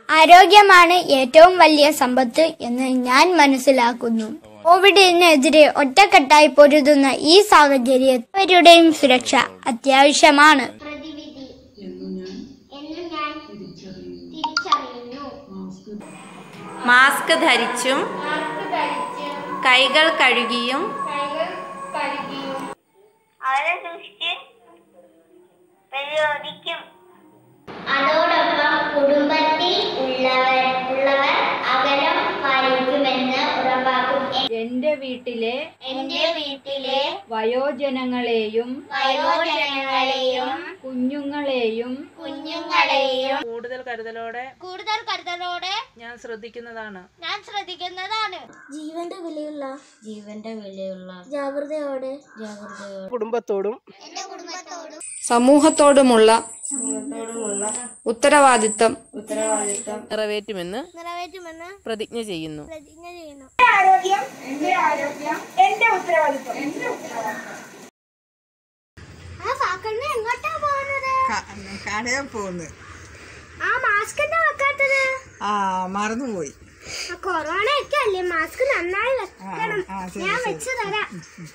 ആരോഗ്യമാണ് ഏറ്റവും വലിയ സമ്പത്ത് എന്ന് ഞാൻ മനസ്സിലാക്കുന്നു കോവിഡിനെതിരെ ഒറ്റക്കെട്ടായി പൊരുതുന്ന ഈ സാഹചര്യത്തിവരുടെയും സുരക്ഷ അത്യാവശ്യമാണ് പ്രതിവിധി എന്നു ഞാൻ എന്ന് ഞാൻ തിരിച്ചറിയുന്നു തിരിച്ചറിയുന്നു മാസ്ക് മാസ്ക് ധരിച്ചും കൈകൾ കഴുകിയും അവരെ സൂക്ഷിച്ച് പരിശോധിക്കും അതോടൊപ്പം കുടുംബത്തിൽ ഉള്ളവർ ഉള്ളവർ അകലം പാലിക്കുമെന്ന് ഉറപ്പാക്കും എന്റെ വീട്ടിലെ എന്റെ വീട്ടിലെ വയോജനങ്ങളെയും വയോജനങ്ങളെയും കുഞ്ഞുങ്ങളെയും കുഞ്ഞുങ്ങളെയും കൂടുതൽ കരുതലോടെ കൂടുതൽ കരുതലോടെ ഞാൻ ശ്രദ്ധിക്കുന്നതാണ് ഞാൻ ശ്രദ്ധിക്കുന്നതാണ് ജീവന്റെ വിലയുള്ള ജീവന്റെ വിലയുള്ള ജാഗ്രതയോടെ ജാഗ്രതയോടെ കുടുംബത്തോടും എന്റെ കുടുംബത്തോടും സമൂഹത്തോടുമുള്ള ഉത്തരവാദിത്തം നിറവേറ്റുമെന്ന് നിറവേറ്റുമെന്ന് പ്രതിജ്ഞ ചെയ്യുന്നു പ്രതിജ്ഞ ചെയ്യുന്നു ആ ഫാക്കണ്ണ എങ്ങോട്ടാ പോകുന്നത് കടയിൽ പോകുന്നു ആ മാസ്ക് എന്താ വെക്കാത്തത് ആ മറന്നുപോയി ആ കൊറോണ ഒക്കെ അല്ലേ മാസ്ക് നന്നായി വെക്കണം ആ, ശരി, ഞാൻ ശരി. വെച്ച് തരാം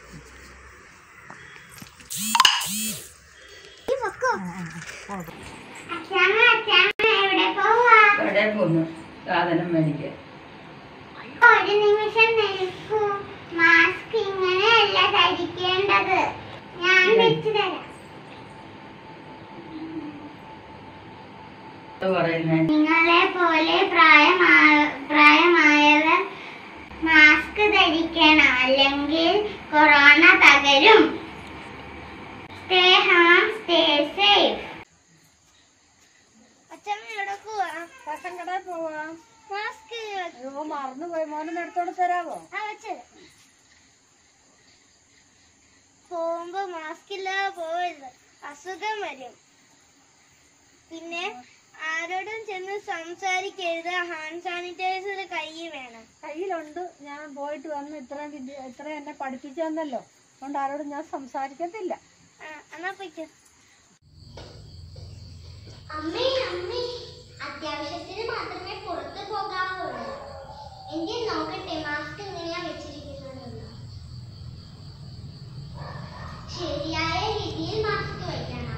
ഈ വെക്കോ അച്ഛാമ്മ അച്ഛാമ്മ എവിടെ പോവാ കടയിൽ പോന്നു സാധനം മേടിക്കാൻ ഒരു നിമിഷം നിൽക്കൂ മാസ്ക് ഇങ്ങനെയല്ല ധരിക്കേണ്ടത് ഞാൻ വെച്ച് തരാം എന്താ പറയുന്നേ നിങ്ങളെ പോലെ പ്രായമായ- പ്രായമായവർ മാസ്ക് ധരിക്കണം അല്ലെങ്കിൽ കൊറോണ പകരും സ്റ്റേ ഹോം സ്റ്റേ സേഫ് അച്ഛമ്മ എവിടെ പോവാ റേഷൻ കടയിൽ പോവാം മാസ്ക് അയ്യോ മറന്നുപോയി മോനൊന്ന് എടുത്തോണ്ട് തരാവോ ആ വെച്ചത് പോകുമ്പോ മാസ്ക് ഇല്ലാതെ പോവരുത് അസുഖം വരും പിന്നെ ആരോടും ചെന്ന് സംസാരിക്കരുത് ഹാൻഡ് സാനിറ്റൈസർ കൈ വേണം കയ്യിലുണ്ട് ഞാൻ പോയിട്ട് വന്ന് ഇത്രയും വിദ്യ ഇത്രയും എന്നെ പഠിപ്പിച്ചു തന്നല്ലോ അതുകൊണ്ട് ആരോടും ഞാൻ സംസാരിക്കത്തില്ല ആ, എന്നാ പൊയ്ക്കോ അമ്മേ അമ്മേ അത്യാവശ്യത്തിന് മാത്രമേ പുറത്ത് പോകാവുള്ളൂ എങ്കിൽ നോക്കട്ടെ മാസ്ക് എങ്ങനെയാ വെച്ചിരിക്കുന്നതെന്ന് ശരിയായ രീതിയിൽ മാസ്ക് വെക്കണം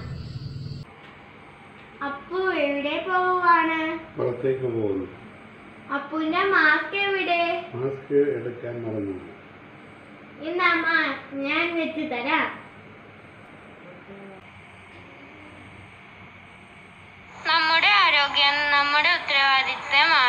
അപ്പു എവിടെ പോവാണ് പുറത്തേക്ക് പോകുന്നു അപ്പുവിന്റെ മാസ്ക് എവിടെ മാസ്ക് എടുക്കാൻ മറന്നു എന്നാ മാസ്ക് ഞാൻ വെച്ച് തരാം നമ്മുടെ ആരോഗ്യം നമ്മുടെ ഉത്തരവാദിത്തമാണ്